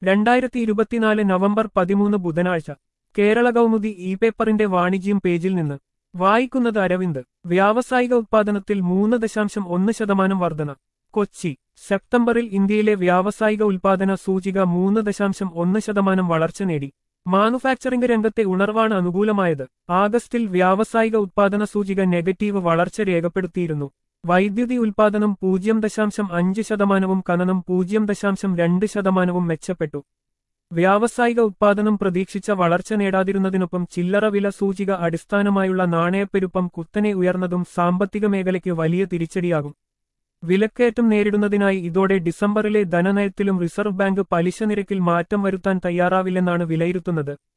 രണ്ടായിരത്തി ഇരുപത്തിനാല് നവംബർ പതിമൂന്ന് ബുധനാഴ്ച കേരള കൗമുദി ഇ പേപ്പറിന്റെ വാണിജ്യം പേജിൽ നിന്ന് വായിക്കുന്നത് അരവിന്ദ് വ്യാവസായിക ഉത്പാദനത്തിൽ മൂന്ന് ദശാംശം ഒന്ന് ശതമാനം വർധന കൊച്ചി സെപ്റ്റംബറിൽ ഇന്ത്യയിലെ വ്യാവസായിക ഉൽപാദന സൂചിക മൂന്ന് ദശാംശം ഒന്ന് ശതമാനം വളർച്ച നേടി മാനുഫാക്ചറിംഗ് രംഗത്തെ ഉണർവാണ് അനുകൂലമായത് ആഗസ്റ്റിൽ വ്യാവസായിക ഉത്പാദന സൂചിക നെഗറ്റീവ് വളർച്ച രേഖപ്പെടുത്തിയിരുന്നു വൈദ്യുതി ഉൽപാദനം പൂജ്യം ദശാംശം അഞ്ച് ശതമാനവും ഖനനം പൂജ്യം ദശാംശം രണ്ട് ശതമാനവും മെച്ചപ്പെട്ടു വ്യാവസായിക ഉത്പാദനം പ്രതീക്ഷിച്ച വളർച്ച നേടാതിരുന്നതിനൊപ്പം ചില്ലറ വില സൂചിക അടിസ്ഥാനമായുള്ള നാണയപ്പെരുപ്പം കുത്തനെ ഉയർന്നതും സാമ്പത്തിക മേഖലയ്ക്ക് വലിയ തിരിച്ചടിയാകും വിലക്കയറ്റം നേരിടുന്നതിനായി ഇതോടെ ഡിസംബറിലെ ധനനയത്തിലും റിസർവ് ബാങ്ക് പലിശ നിരക്കിൽ മാറ്റം വരുത്താൻ തയ്യാറാവില്ലെന്നാണ് വിലയിരുത്തുന്നത്